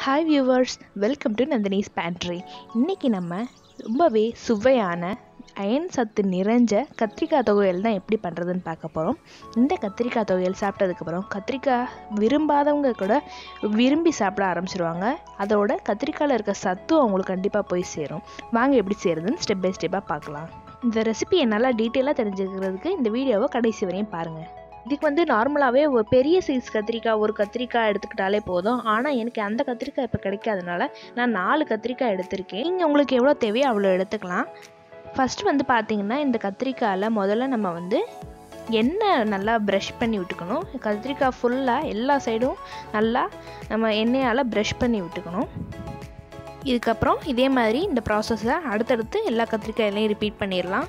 hi viewers welcome to Nandini's pantry இன்றைக்கி நம்ம ரொம்பவே சுவையான அயன் சத்து நிறைஞ்ச கத்திரிக்காய் துவையல் தான் எப்படி பண்ணுறதுன்னு பார்க்க போகிறோம் இந்த கத்திரிக்காய் துவையல் சாப்பிட்டதுக்கப்புறம் கத்திரிக்காய் விரும்பாதவங்க கூட விரும்பி சாப்பிட ஆரம்பிச்சிருவாங்க அதோட கத்திரிக்காயில் இருக்க சத்து அவங்களுக்கு கண்டிப்பாக போய் சேரும் வாங்க எப்படி செய்கிறதுன்னு ஸ்டெப் பை ஸ்டெப்பாக பார்க்கலாம் இந்த ரெசிபியை நல்லா டீட்டெயிலாக தெரிஞ்சுக்கிறதுக்கு இந்த வீடியோவை கடைசி வரையும் பாருங்கள் இதுக்கு வந்து நார்மலாகவே ஒரு பெரிய சைஸ் கத்திரிக்காய் ஒரு கத்திரிக்காய் எடுத்துக்கிட்டாலே போதும் ஆனால் எனக்கு அந்த கத்திரிக்காய் இப்போ கிடைக்காதனால நான் நாலு கத்திரிக்காய் எடுத்திருக்கேன் நீங்கள் உங்களுக்கு எவ்வளோ தேவையோ அவ்வளோ எடுத்துக்கலாம் ஃபஸ்ட்டு வந்து பார்த்தீங்கன்னா இந்த கத்திரிக்காயில் முதல்ல நம்ம வந்து எண்ணெய் நல்லா ப்ரஷ் பண்ணி விட்டுக்கணும் கத்திரிக்காய் ஃபுல்லாக எல்லா சைடும் நல்லா நம்ம எண்ணெயால் ப்ரஷ் பண்ணி விட்டுக்கணும் இதுக்கப்புறம் இதே மாதிரி இந்த ப்ராசஸை அடுத்தடுத்து எல்லா கத்திரிக்காயிலையும் ரிப்பீட் பண்ணிடலாம்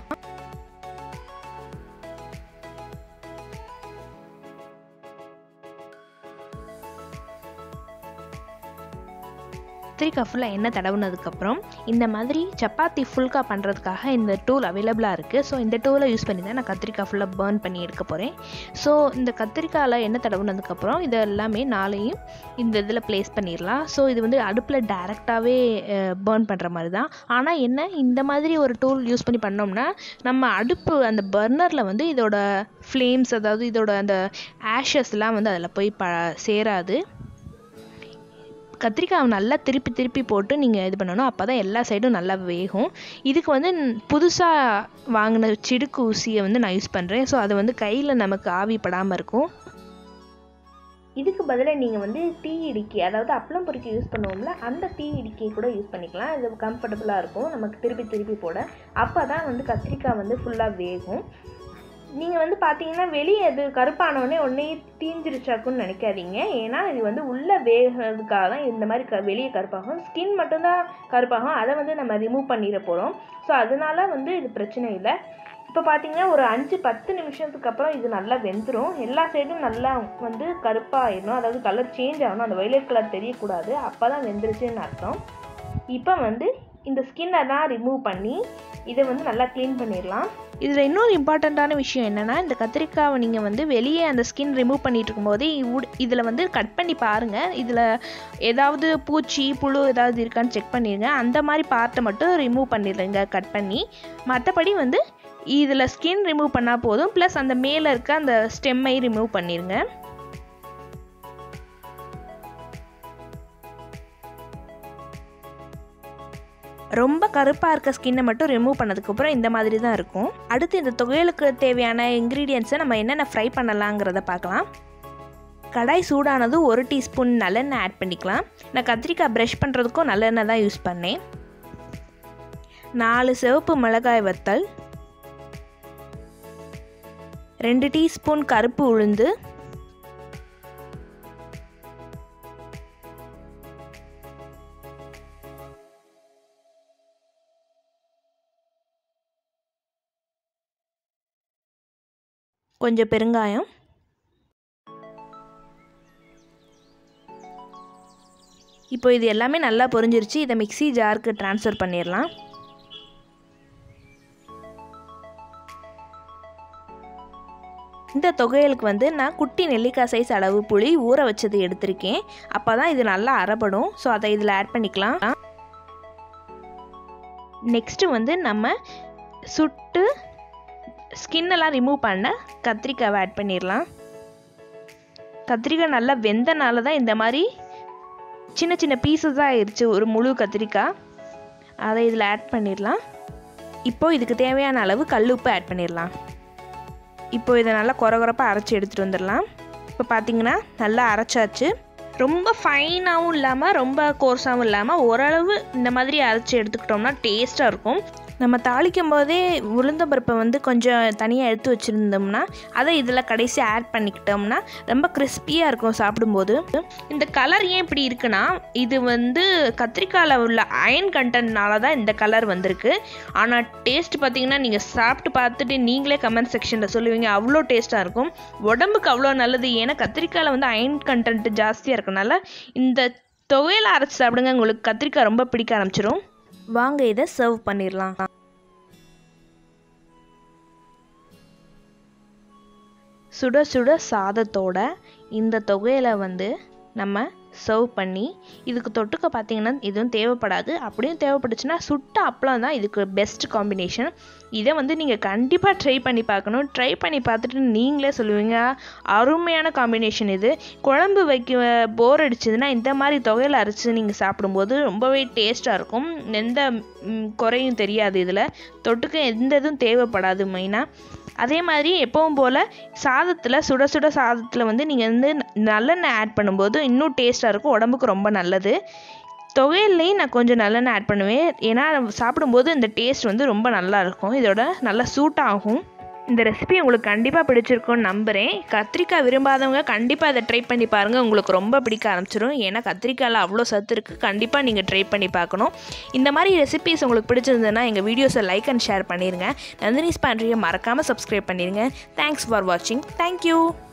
கத்திரிக்காய் ஃபுல்லாக எண்ணெய் தடவுனதுக்கப்புறம் இந்த மாதிரி சப்பாத்தி ஃபுல்கா பண்ணுறதுக்காக இந்த டூல் அவைலபிளாக இருக்குது ஸோ இந்த டூலை யூஸ் பண்ணி தான் நான் கத்திரிக்காய் ஃபுல்லாக பேர்ன் பண்ணி எடுக்க போகிறேன் ஸோ இந்த கத்திரிக்காயில் எண்ணெய் தடவுனதுக்கப்புறம் இது எல்லாமே நாளையும் இந்த இதில் ப்ளேஸ் பண்ணிடலாம் ஸோ இது வந்து அடுப்பில் டேரெக்டாகவே பேர்ன் பண்ணுற மாதிரி தான் ஆனால் என்ன இந்த மாதிரி ஒரு டூல் யூஸ் பண்ணி பண்ணோம்னா நம்ம அடுப்பு அந்த பர்னரில் வந்து இதோட ஃப்ளேம்ஸ் அதாவது இதோட அந்த ஆஷஸ்லாம் வந்து அதில் போய் ப சேராது கத்திரிக்காய் நல்லா திருப்பி திருப்பி போட்டு நீங்கள் இது பண்ணணும் அப்போ தான் எல்லா சைடும் நல்லா வேகும் இதுக்கு வந்து புதுசாக வாங்கின சிடுக்கு ஊசியை வந்து நான் யூஸ் பண்ணுறேன் ஸோ அது வந்து கையில் நமக்கு ஆவி படாமல் இருக்கும் இதுக்கு பதிலாக நீங்கள் வந்து டீ இடுக்கி அதாவது அப்பளம் பொறுக்கி யூஸ் பண்ணுவோம்ல அந்த டீ இடுக்கியை கூட யூஸ் பண்ணிக்கலாம் இது கம்ஃபர்டபுளாக இருக்கும் நமக்கு திருப்பி திருப்பி போட அப்போ தான் வந்து கத்திரிக்காய் வந்து ஃபுல்லாக வேகும் நீங்கள் வந்து பார்த்தீங்கன்னா வெளியே அது கருப்பானவுடனே உடனே தீஞ்சிருச்சாக்குன்னு நினைக்காதீங்க ஏன்னா இது வந்து உள்ளே வேகிறதுக்காக தான் இந்த மாதிரி க வெளியே கருப்பாகும் ஸ்கின் மட்டும்தான் கருப்பாகும் அதை வந்து நம்ம ரிமூவ் பண்ணிட போகிறோம் ஸோ அதனால வந்து இது பிரச்சனை இல்லை இப்போ பார்த்தீங்கன்னா ஒரு அஞ்சு பத்து நிமிஷத்துக்கு அப்புறம் இது நல்லா வெந்துடும் எல்லா சைடும் நல்லா வந்து கருப்பாகிடணும் அதாவது கலர் சேஞ்ச் ஆகணும் அந்த வயலட் கலர் தெரியக்கூடாது அப்போ தான் வெந்துருச்சுன்னு அர்த்தம் இப்போ வந்து இந்த ஸ்கின்னை தான் ரிமூவ் பண்ணி இதை வந்து நல்லா க்ளீன் பண்ணிடலாம் இதில் இன்னொரு இம்பார்ட்டண்ட்டான விஷயம் என்னென்னா இந்த கத்திரிக்காவை நீங்கள் வந்து வெளியே அந்த ஸ்கின் ரிமூவ் பண்ணிட்டு இருக்கும்போதே இதில் வந்து கட் பண்ணி பாருங்கள் இதில் ஏதாவது பூச்சி புழு ஏதாவது இருக்கான்னு செக் பண்ணிடுங்க அந்த மாதிரி பார்ட்டை மட்டும் ரிமூவ் பண்ணிடுங்க கட் பண்ணி மற்றபடி வந்து இதில் ஸ்கின் ரிமூவ் பண்ணால் போதும் ப்ளஸ் அந்த மேலே இருக்க அந்த ஸ்டெம்மை ரிமூவ் பண்ணிடுங்க ரொம்ப கருப்பாக இருக்க ஸ்கின்னை மட்டும் ரிமூவ் பண்ணதுக்கப்புறம் இந்த மாதிரி தான் இருக்கும் அடுத்து இந்த துவையலுக்கு தேவையான இன்க்ரீடியன்ஸை நம்ம என்னென்ன ஃப்ரை பண்ணலாங்கிறத பார்க்கலாம் கடாய் சூடானது ஒரு டீஸ்பூன் நல்லெண்ணெய் ஆட் பண்ணிக்கலாம் நான் கத்திரிக்காய் ப்ரஷ் பண்ணுறதுக்கும் நல்லெண்ணெய் தான் யூஸ் பண்ணேன் நாலு சிவப்பு மிளகாய் வத்தல் ரெண்டு டீஸ்பூன் கருப்பு உளுந்து கொஞ்சம் பெருங்காயம் இப்போ இது எல்லாமே நல்லா பொரிஞ்சிருச்சு இதை மிக்சி ஜாருக்கு ட்ரான்ஸ்ஃபர் பண்ணிடலாம் இந்த தொகையலுக்கு வந்து நான் குட்டி நெல்லிக்காய் சைஸ் அளவு புளி ஊற வச்சது எடுத்திருக்கேன் அப்போ தான் இது நல்லா அரைப்படும் ஸோ அதை இதில் ஆட் பண்ணிக்கலாம் நெக்ஸ்ட்டு வந்து நம்ம சுட்டு ஸ்கின்னெல்லாம் ரிமூவ் பண்ண கத்திரிக்காவை ஆட் பண்ணிடலாம் கத்திரிக்காய் நல்லா வெந்தனால தான் இந்த மாதிரி சின்ன சின்ன பீசஸாக ஆயிடுச்சு ஒரு முழு கத்திரிக்காய் அதை இதில் ஆட் பண்ணிடலாம் இப்போது இதுக்கு தேவையான அளவு கல் உப்பு ஆட் பண்ணிடலாம் இப்போ இதை நல்லா குறை குறைப்பாக அரைச்சி எடுத்துகிட்டு வந்துடலாம் இப்போ பார்த்தீங்கன்னா நல்லா அரைச்சாச்சு ரொம்ப ஃபைனாகவும் இல்லாமல் ரொம்ப கோர்ஸாகவும் இல்லாமல் ஓரளவு இந்த மாதிரி அரைச்சி எடுத்துக்கிட்டோம்னா டேஸ்ட்டாக இருக்கும் நம்ம தாளிக்கும் போதே உளுந்தம்பருப்பை வந்து கொஞ்சம் தனியாக எடுத்து வச்சுருந்தோம்னா அதை இதில் கடைசி ஆட் பண்ணிக்கிட்டோம்னா ரொம்ப கிறிஸ்பியாக இருக்கும் சாப்பிடும்போது இந்த கலர் ஏன் இப்படி இருக்குன்னா இது வந்து கத்திரிக்காயில் உள்ள அயன் கண்டென்ட்னால தான் இந்த கலர் வந்திருக்கு ஆனால் டேஸ்ட் பார்த்தீங்கன்னா நீங்கள் சாப்பிட்டு பார்த்துட்டு நீங்களே கமெண்ட் செக்ஷனில் சொல்லுவீங்க அவ்வளோ டேஸ்ட்டாக இருக்கும் உடம்புக்கு அவ்வளோ நல்லது ஏன்னா கத்திரிக்காயில் வந்து அயன் கண்டென்ட் ஜாஸ்தியாக இருக்கனால இந்த துவையல் அரைச்சி சாப்பிடுங்க உங்களுக்கு கத்திரிக்காய் ரொம்ப பிடிக்க ஆரம்பிச்சிடும் வாங்க இதை சர்வ் பண்ணிடலாம் சுட சுட சாதத்தோட இந்த தொகையில் வந்து நம்ம சர்வ் பண்ணி இதுக்கு தொட்டுக்க பார்த்தீங்கன்னா எதுவும் தேவைப்படாது அப்படியும் தேவைப்பட்டுச்சுன்னா சுட்ட அப்பளம் தான் இதுக்கு பெஸ்ட் காம்பினேஷன் இதை வந்து நீங்கள் கண்டிப்பாக ட்ரை பண்ணி பார்க்கணும் ட்ரை பண்ணி பார்த்துட்டு நீங்களே சொல்லுவீங்க அருமையான காம்பினேஷன் இது குழம்பு வைக்க போர் அடிச்சதுன்னா இந்த மாதிரி தொகையில் அரைச்சி நீங்கள் சாப்பிடும்போது ரொம்பவே டேஸ்ட்டாக இருக்கும் எந்த ம், குறையும் தெரியாது இதில் தொட்டுக்க எந்த இதுவும் தேவைப்படாது மெயினாக அதே மாதிரி எப்பவும் போல் சாதத்தில் சுட சுட சாதத்தில் வந்து நீங்கள் வந்து நல்லெண்ணெய் ஆட் பண்ணும்போது இன்னும் டேஸ்ட்டாக இருக்கும் உடம்புக்கு ரொம்ப நல்லது தொகையிலையும் நான் கொஞ்சம் நல்லெண்ணெய் ஆட் பண்ணுவேன் ஏன்னா சாப்பிடும்போது இந்த டேஸ்ட் வந்து ரொம்ப நல்லா இருக்கும் இதோட நல்லா சூட் ஆகும் இந்த ரெசிபி உங்களுக்கு கண்டிப்பாக பிடிச்சிருக்கும்னு நம்புகிறேன் கத்திரிக்காய் விரும்பாதவங்க கண்டிப்பாக இதை ட்ரை பண்ணி பாருங்கள் உங்களுக்கு ரொம்ப பிடிக்க ஆரம்பிச்சிடும் ஏன்னா கத்திரிக்காயில் அவ்வளோ சத்து இருக்குது கண்டிப்பாக நீங்கள் ட்ரை பண்ணி பார்க்கணும் இந்த மாதிரி ரெசிபிஸ் உங்களுக்கு பிடிச்சிருந்ததுன்னா எங்கள் வீடியோஸை லைக் அண்ட் ஷேர் பண்ணிடுங்க நந்தினிஸ் பேண்ட்ரியை மறக்காமல் சப்ஸ்கிரைப் பண்ணிடுங்க தேங்க்ஸ் ஃபார் வாட்சிங் தேங்க்யூ